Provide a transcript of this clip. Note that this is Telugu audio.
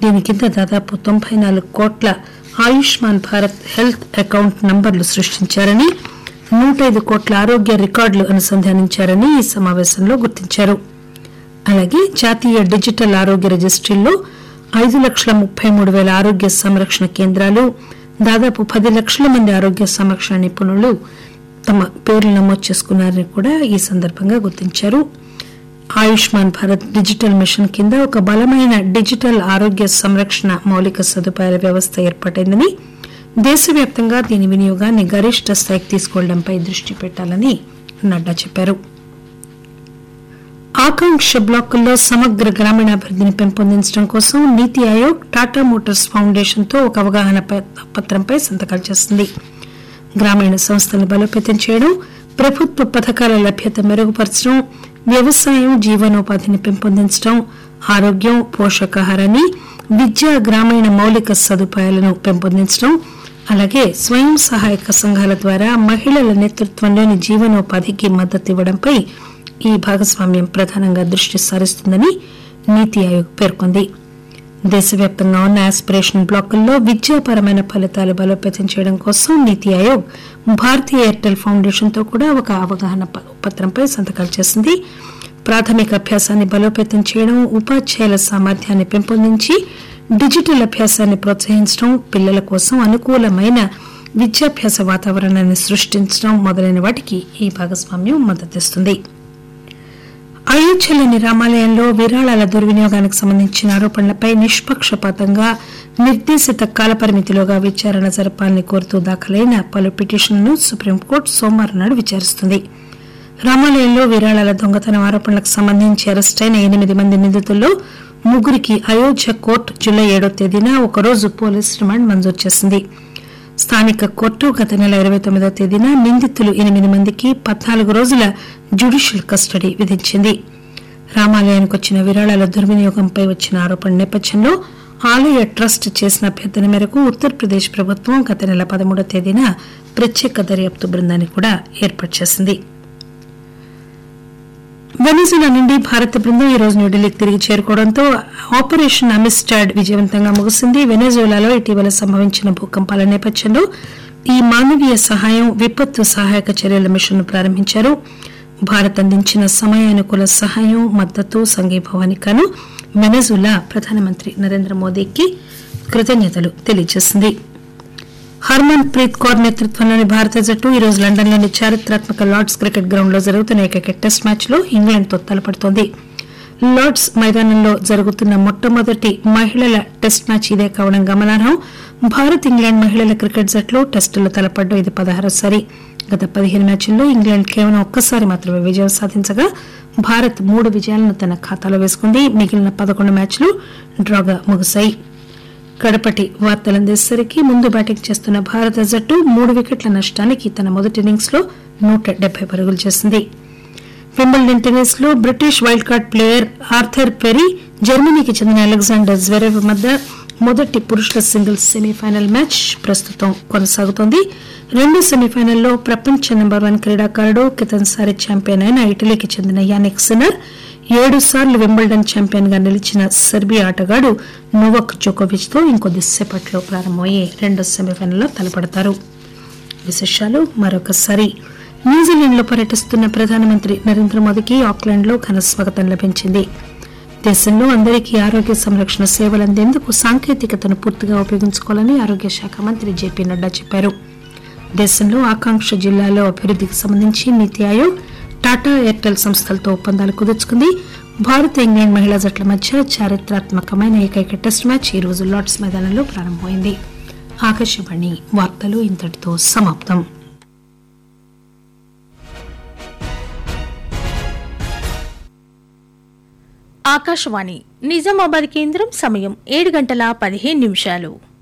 దీని కింద దాదాపు తొంభై నాలుగు కోట్ల ఆయుష్మాన్ భారత్ హెల్త్ అకౌంట్ నంబర్లు సృష్టించారని నూట ఐదు కోట్ల ఆరోగ్య రికార్డులు అనుసంధానించారని ఈ సమావేశంలో గుర్తించారు అలాగే జాతీయ డిజిటల్ ఆరోగ్య రిజిస్ట్రీల్లో ఐదు లక్షల ముప్పై మూడు వేల ఆరోగ్య సంరక్షణ కేంద్రాలు దాదాపు పది లక్షల మంది ఆరోగ్య సంరక్షణ నిపుణులు తమ పేర్లు నమోదు చేసుకున్నారని కూడా ఈ సందర్భంగా గుర్తించారు ఆయుష్మాన్ భారత్ డిజిటల్ మిషన్ కింద ఒక బలమైన డిజిటల్ ఆరోగ్య సంరక్షణ మౌలిక సదుపాయాల వ్యవస్థ ఏర్పాటైందని దేశవ్యాప్తంగా దీని వినియోగాన్ని గరిష్ట స్థాయికి తీసుకెళ్లడంపై దృష్టి పెట్టాలని నడ్డా చెప్పారు ఆకాంక్ష బ్లాకుల్లో సమగ్ర గ్రామీణాభివృద్ధిని పెంపొందించడం కోసం నీతి ఆయోగ్ టాటా మోటార్స్ ఫౌండేషన్ తో ఒక అవగాహన ప- పత్రంపై సంతకాలు చేస్తుంది గ్రామీణ సంస్థలను బలోపేతం చేయడం ప్రభుత్వ పథకాల లభ్యత మెరుగుపరచడం వ్యవసాయం జీవనోపాధిని పెంపొందించడం ఆరోగ్యం పోషకాహారాన్ని విద్య గ్రామీణ మౌలిక సదుపాయాలను పెంపొందించడం అలాగే స్వయం సహాయక సంఘాల ద్వారా మహిళల నేతృత్వంలోని జీవనోపాధికి మద్దతు ఇవ్వడంపై ఈ భాగస్వామ్యం ప్రధానంగా దృష్టి సారిస్తుందని నీతి ఆయోగ్ పేర్కొంది దేశవ్యాప్తంగా ఉన్న ఆస్పిరేషన్ బ్లాకుల్లో విద్యాపరమైన ఫలితాలు బలోపేతం చేయడం కోసం నీతి ఆయోగ్ భారతీయ ఎయిర్టెల్ ఫౌండేషన్ తో కూడా ఒక అవగాహన ప- పత్రంపై సంతకాలు చేసింది ప్రాథమిక అభ్యాసాన్ని బలోపేతం చేయడం ఉపాధ్యాయుల సామర్థ్యాన్ని పెంపొందించి డిజిటల్ అభ్యాసాన్ని ప్రోత్సహించడం పిల్లల కోసం అనుకూలమైన విద్యాభ్యాస వాతావరణాన్ని సృష్టించడం మొదలైన వాటికి ఈ భాగస్వామ్యం మద్దతిస్తుంది అయోధ్యలోని రామాలయంలో విరాళాల దుర్వినియోగానికి సంబంధించిన ఆరోపణలపై నిష్పక్షపాతంగా నిర్దేశిత కాలపరిమితిలోగా విచారణ జరపాలని కోరుతూ దాఖలైన పలు పిటిషన్లను సుప్రీంకోర్టు సోమవారం నాడు విచారిస్తుంది రామాలయంలో విరాళాల దొంగతనం ఆరోపణలకు సంబంధించి అరెస్టైన ఎనిమిది మంది నిందితుల్లో ముగ్గురికి అయోధ్య కోర్టు జూలై ఏడో తేదీన ఒకరోజు పోలీస్ రిమాండ్ మంజూరు చేసింది స్థానిక కోర్టు గత నెల ఇరవై తొమ్మిదో తేదీన నిందితులు ఎనిమిది మందికి పద్నాలుగు రోజుల జ్యుడిషియల్ కస్టడీ విధించింది రామాలయానికి వచ్చిన విరాళాల దుర్వినియోగంపై వచ్చిన ఆరోపణ నేపథ్యంలో ఆలయ ట్రస్ట్ చేసిన అభ్యర్థన మేరకు ఉత్తరప్రదేశ్ ప్రభుత్వం గత నెల పదమూడో తేదీన ప్రత్యేక దర్యాప్తు బృందాన్ని కూడా ఏర్పాటు చేసింది వెనిజులా నుండి భారత బృందం ఈ రోజు న్యూఢిల్లీకి తిరిగి చేరుకోవడంతో ఆపరేషన్ అమిస్టాడ్ విజయవంతంగా ముగిసింది వెనజులాలో ఇటీవల సంభవించిన భూకంపాల నేపథ్యంలో ఈ మానవీయ సహాయం విపత్తు సహాయక చర్యల మిషన్ ప్రారంభించారు భారత్ అందించిన సమయానుకూల సహాయం మద్దతు సంఘీభావానికి గాను వెనజులా ప్రధానమంత్రి నరేంద్ర మోదీకి కృతజ్ఞతలు తెలియజేసింది హర్మన్ ప్రీత్ కౌర్ నేతృత్వంలోని భారత జట్టు ఈ రోజు లండన్లోని చారిత్రాత్మక లార్డ్స్ క్రికెట్ గ్రౌండ్ లో జరుగుతున్న ఏకైక టెస్ట్ మ్యాచ్ లో ఇంగ్లాండ్ తో తలపడుతోంది లార్డ్స్ మైదానంలో జరుగుతున్న మొట్టమొదటి మహిళల టెస్ట్ మ్యాచ్ ఇదే కావడం గమనార్హం భారత్ ఇంగ్లాండ్ మహిళల క్రికెట్ జట్లు టెస్టులో తలపడడం ఇది పదహారోసారి గత పదిహేను మ్యాచ్ల్లో ఇంగ్లాండ్ కేవలం ఒక్కసారి మాత్రమే విజయం సాధించగా భారత్ మూడు విజయాలను తన ఖాతాలో వేసుకుంది మిగిలిన పదకొండు మ్యాచ్లు డ్రాగా ముగిశాయి కడపటి వార్తలందేసరికి ముందు బ్యాటింగ్ చేస్తున్న భారత జట్టు మూడు వికెట్ల నష్టానికి తన మొదటి ఇన్నింగ్స్ లో నూట డెబ్బై పరుగులు చేసింది వింబల్డన్ టెన్నిస్ లో British wild card player Arthur Perry జర్మనీకి చెందిన అలెగ్జాండర్ జ్వెరెవ్ మధ్య మొదటి పురుషుల సింగిల్స్ సెమీఫైనల్ మ్యాచ్ ప్రస్తుతం కొనసాగుతోంది రెండు సెమీఫైనల్లో ప్రపంచ నెంబర్ వన్ క్రీడాకారుడు కితన్సారి ఛాంపియన్ అయిన ఇటలీకి చెందిన యానిక్ సిన్నర్ ఏడు సార్లు వింబల్డన్ ఛాంపియన్ గా నిలిచిన సెర్బియా ఆటగాడు నోవక్ జోకోవిచ్ తో ఇంకొద్దిసేపట్లో ప్రారంభమయ్యే రెండో సెమీఫైనల్లో తలపడతారు విశేషాలు మరొకసారి న్యూజిలాండ్ లో పర్యటిస్తున్న ప్రధానమంత్రి నరేంద్ర మోదీకి ఆక్లాండ్ లో ఘన స్వాగతం లభించింది దేశంలో అందరికీ ఆరోగ్య సంరక్షణ సేవలు అందేందుకు సాంకేతికతను పూర్తిగా ఉపయోగించుకోవాలని ఆరోగ్య శాఖ మంత్రి జేపీ నడ్డా చెప్పారు దేశంలో ఆకాంక్ష జిల్లాలో అభివృద్ధికి సంబంధించి నీతి ఆయోగ్ టాటా ఎయిర్టెల్ సంస్థలతో ఒప్పందాలు కుదుర్చుకుంది భారత్ ఇంగ్లాండ్ మహిళా జట్ల మధ్య చారిత్రాత్మకమైన ఏకైక టెస్ట్ మ్యాచ్ ఈ రోజు లార్డ్స్ మైదానంలో ప్రారంభమైంది ఆకాశవాణి వార్తలు ఇంతటితో సమాప్తం ఆకాశవాణి నిజామాబాద్ కేంద్రం సమయం ఏడు గంటల పదిహేను నిమిషాలు